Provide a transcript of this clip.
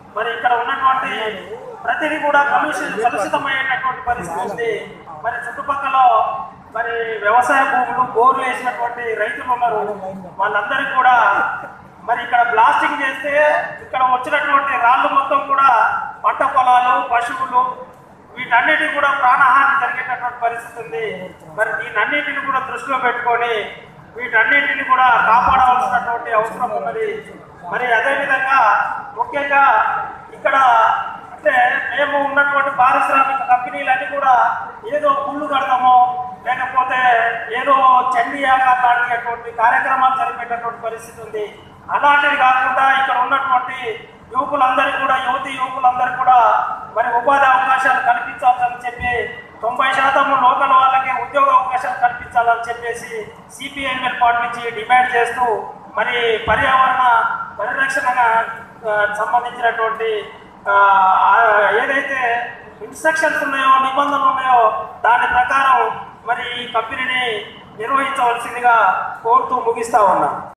మరి ఇక్కడ ఉన్నటువంటి ప్రతిదీ కూడా కలుషి కలుషితమయ్యేటటువంటి పరిస్థితి ఉంది మరి చుట్టుపక్కల మరి వ్యవసాయ భూములు బోర్లు వేసినటువంటి రైతులు ఉన్నారు వాళ్ళందరికీ కూడా మరి ఇక్కడ బ్లాస్టింగ్ చేస్తే ఇక్కడ వచ్చినటువంటి రాళ్ళు మొత్తం కూడా పంట పొలాలు పశువులు వీటన్నిటి కూడా ప్రాణహాని జరిగేటటువంటి పరిస్థితి ఉంది మరి దీనన్నిటిని కూడా దృష్టిలో పెట్టుకొని వీటన్నిటిని కూడా కాపాడవలసినటువంటి అవసరం ఉన్నది మరి అదేవిధంగా ముఖ్యంగా ఇక్కడ అంటే మేము ఉన్నటువంటి పారిశ్రామిక కంపెనీలన్నీ కూడా ఏదో పుల్లు కడతామో లేకపోతే ఏదో చండీ యాగా లాంటి కార్యక్రమాలు జరిపేటటువంటి పరిస్థితి ఉంది అలాంటివి కాకుండా ఇక్కడ ఉన్నటువంటి యువకులందరికీ కూడా యువతి యువకులందరికీ కూడా మరి ఉపాధి అవకాశాలు కల్పించాలని చెప్పి తొంభై శాతం లోకల్ వాళ్ళకి ఉద్యోగ అవకాశాలు కల్పించాలని చెప్పేసి సిపిఎంఎల్ పార్టీ నుంచి డిమాండ్ చేస్తూ మరి పర్యావరణ పరిరక్షణగా ఆ, సంబంధించినటువంటి ఆ, ఆ, ఏదైతే ఇన్స్ట్రక్షన్స్ ఉన్నాయో నిబంధనలు ఉన్నాయో దాని ప్రకారం మరి ఈ కంపెనీని నిర్వహించవలసిందిగా కోరుతూ ముగిస్తా ఉన్నా